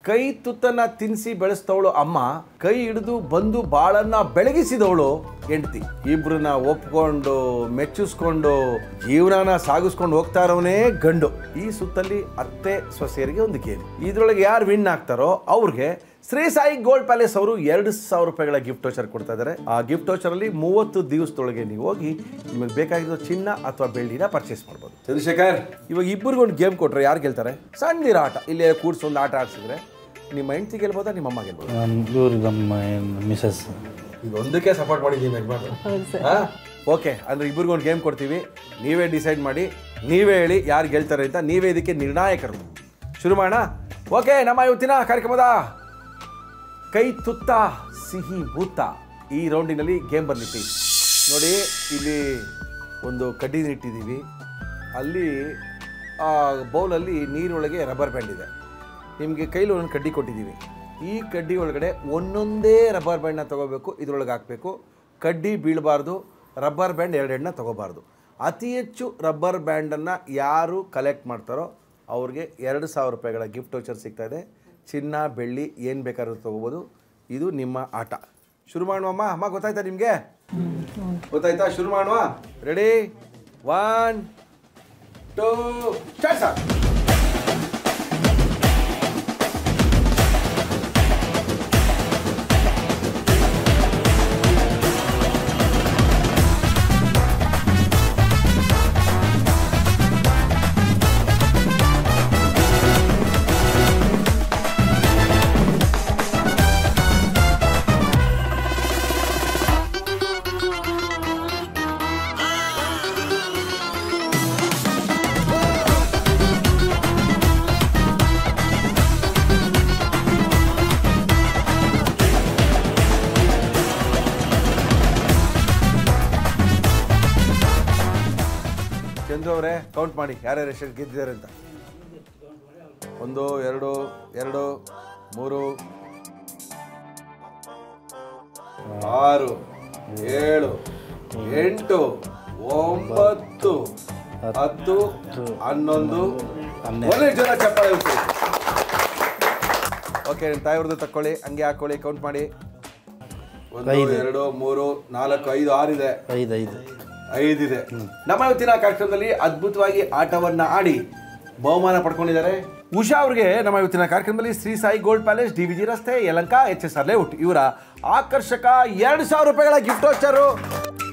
ಕೈ ತುತ್ತನ್ನ ತಿನ್ನಿಸಿ ಬೆಳೆಸ್ತವಳು ಅಮ್ಮ ಕೈ ಹಿಡಿದು ಬಂದು ಬಾಳನ್ನ ಬೆಳಗಿಸಿದವಳು ಹೆಂಡತಿ ಇಬ್ರನ್ನ ಒಪ್ಕೊಂಡು ಮೆಚ್ಚಿಸ್ಕೊಂಡು ಜೀವನನ ಸಾಗಿಸ್ಕೊಂಡು ಹೋಗ್ತಾ ಇರೋನೇ ಗಂಡು ಈ ಸುತ್ತಲ್ಲಿ ಅತ್ತೆ ಸೊಸೆಯರಿಗೆ ಒಂದು ಗೇಮ್ ಇದ್ರೊಳಗೆ ಯಾರು ವಿನ್ ಆಗ್ತಾರೋ ಅವ್ರಿಗೆ ಶ್ರೀ ಸಾಯಿ ಗೋಲ್ಡ್ ಪ್ಯಾಲೇಸ್ ಅವರು ಎರಡು ಸಾವಿರ ರೂಪಾಯಿಗಳ ಗಿಫ್ಟ್ ವೋಚರ್ ಕೊಡ್ತಾ ಇದ್ದಾರೆ ಆ ಗಿಫ್ಟ್ ವೋಚರ್ ಅಲ್ಲಿ ಮೂವತ್ತು ದಿವಸದೊಳಗೆ ನೀವು ಹೋಗಿ ನಿಮಗೆ ಬೇಕಾಗಿರೋ ಚಿನ್ನ ಅಥವಾ ಬೆಳ್ಳಿನ ಪರ್ಚೇಸ್ ಮಾಡ್ಬೋದು ಚಂದ್ರಶೇಖರ್ ಇವಾಗ ಇಬ್ಬರಿಗೂ ಒಂದು ಗೇಮ್ ಕೊಟ್ರೆ ಯಾರು ಗೆಲ್ತಾರೆ ಸಣ್ಣದಿರೋ ಆಟ ಇಲ್ಲೇ ಕೂಡ್ಸ್ ಒಂದು ಆಟ ಆಡಿಸಿದ್ರೆ ನಿಮ್ಮ ಹೆಂಡತಿ ಗೆಲ್ಬೋದಾ ನಿಮ್ಮ ಅಮ್ಮ ಗೆಲ್ಬೋದಾ ಇವ್ರಿಗೆ ನಮ್ಮ ಮಿಸಸ್ ಈಗ ಒಂದಕ್ಕೆ ಸಪೋರ್ಟ್ ಮಾಡಿದ್ದೀವಿ ಯಜಮಾನ್ರು ಓಕೆ ಅಂದ್ರೆ ಇಬ್ಬರಿಗೂ ಒಂದು ಗೇಮ್ ಕೊಡ್ತೀವಿ ನೀವೇ ಡಿಸೈಡ್ ಮಾಡಿ ನೀವೇ ಹೇಳಿ ಯಾರು ಗೆಲ್ತಾರೆ ಅಂತ ನೀವೇ ಇದಕ್ಕೆ ನಿರ್ಣಾಯಕರು ಶುರು ಮಾಡೋಣ ಓಕೆ ನಮ್ಮ ಇವತ್ತಿನ ಕಾರ್ಯಕ್ರಮದ ಕೈ ತುತ್ತ ಸಿಹಿ ಭೂತ ಈ ರೌಂಡಿನಲ್ಲಿ ಗೇಮ್ ಬರಲಿಕ್ಕೆ ನೋಡಿ ಇಲ್ಲಿ ಒಂದು ಕಡ್ಡಿ ಇಟ್ಟಿದ್ದೀವಿ ಅಲ್ಲಿ ಆ ಬೌಲಲ್ಲಿ ನೀರೊಳಗೆ ರಬ್ಬರ್ ಬ್ಯಾಂಡ್ ಇದೆ ನಿಮಗೆ ಕೈಲಿ ಒಂದು ಕಡ್ಡಿ ಕೊಟ್ಟಿದ್ದೀವಿ ಈ ಕಡ್ಡಿ ಒಳಗಡೆ ಒಂದೊಂದೇ ರಬ್ಬರ್ ಬ್ಯಾಂಡ್ನ ತೊಗೋಬೇಕು ಇದ್ರೊಳಗೆ ಹಾಕಬೇಕು ಕಡ್ಡಿ ಬೀಳಬಾರ್ದು ರಬ್ಬರ್ ಬ್ಯಾಂಡ್ ಎರಡೆರಡನ್ನ ತೊಗೋಬಾರ್ದು ಅತಿ ಹೆಚ್ಚು ರಬ್ಬರ್ ಬ್ಯಾಂಡನ್ನು ಯಾರು ಕಲೆಕ್ಟ್ ಮಾಡ್ತಾರೋ ಅವ್ರಿಗೆ ಎರಡು ಸಾವಿರ ರೂಪಾಯಿಗಳ ಗಿಫ್ಟ್ ವೋಚರ್ ಸಿಗ್ತಾ ಇದೆ ಚಿನ್ನ ಬೆಳ್ಳಿ ಏನು ಬೇಕಾದ್ರೂ ತೊಗೋಬೋದು ಇದು ನಿಮ್ಮ ಆಟ ಶುರು ಮಾಡುವಮ್ಮ ಅಮ್ಮ ಗೊತ್ತಾಯ್ತಾ ನಿಮಗೆ ಗೊತ್ತಾಯ್ತಾ ಶುರು ಮಾಡುವ ready one two start sir Chandru ಅವರೇ ಕೌಂಟ್ ಮಾಡಿ ಯಾರ್ಯಾರು ಎಷ್ಟು ಗೆದ್ದಿದ್ದಾರೆ ಅಂತ ಒಂದು ಎರಡು ಎರಡು ಮೂರು ಆರು ಏಳು ಎಂಟು ಒಂಬತ್ತು ಹತ್ತು ಹನ್ನೊಂದು ಒಳ್ಳೆ ಜನ ಚಪ್ಪಾಳೆ ಓಕೆ ನಿಮ್ಮ ತಾಯಿಯವ್ರದ್ದು ತಕ್ಕೊಳ್ಳಿ ಹಂಗೆ ಹಾಕೊಳ್ಳಿ ಕೌಂಟ್ ಮಾಡಿ ಒಂದು ಎರಡು ಮೂರು ನಾಲ್ಕು ಐದು ಆರಿದೆ ಐದು ಐದು ಐದಿದೆ ನಮ್ಮ ಇವತ್ತಿನ ಕಾರ್ಯಕ್ರಮದಲ್ಲಿ ಅದ್ಭುತವಾಗಿ ಆಟವನ್ನ ಆಡಿ ಬಹುಮಾನ ಪಡ್ಕೊಂಡಿದ್ದಾರೆ ಉಷಾ ಅವ್ರಿಗೆ ನಮ್ಮ ಇವತ್ತಿನ ಕಾರ್ಯಕ್ರಮದಲ್ಲಿ Shri Sai gold palace D V G ರಸ್ತೆ Yelahanka H S R layout ಇವರ ಆಕರ್ಷಕ ಎರಡು ಸಾವಿರ ರೂಪಾಯಿಗಳ ಗಿಫ್ಟ್ ವೋಚರು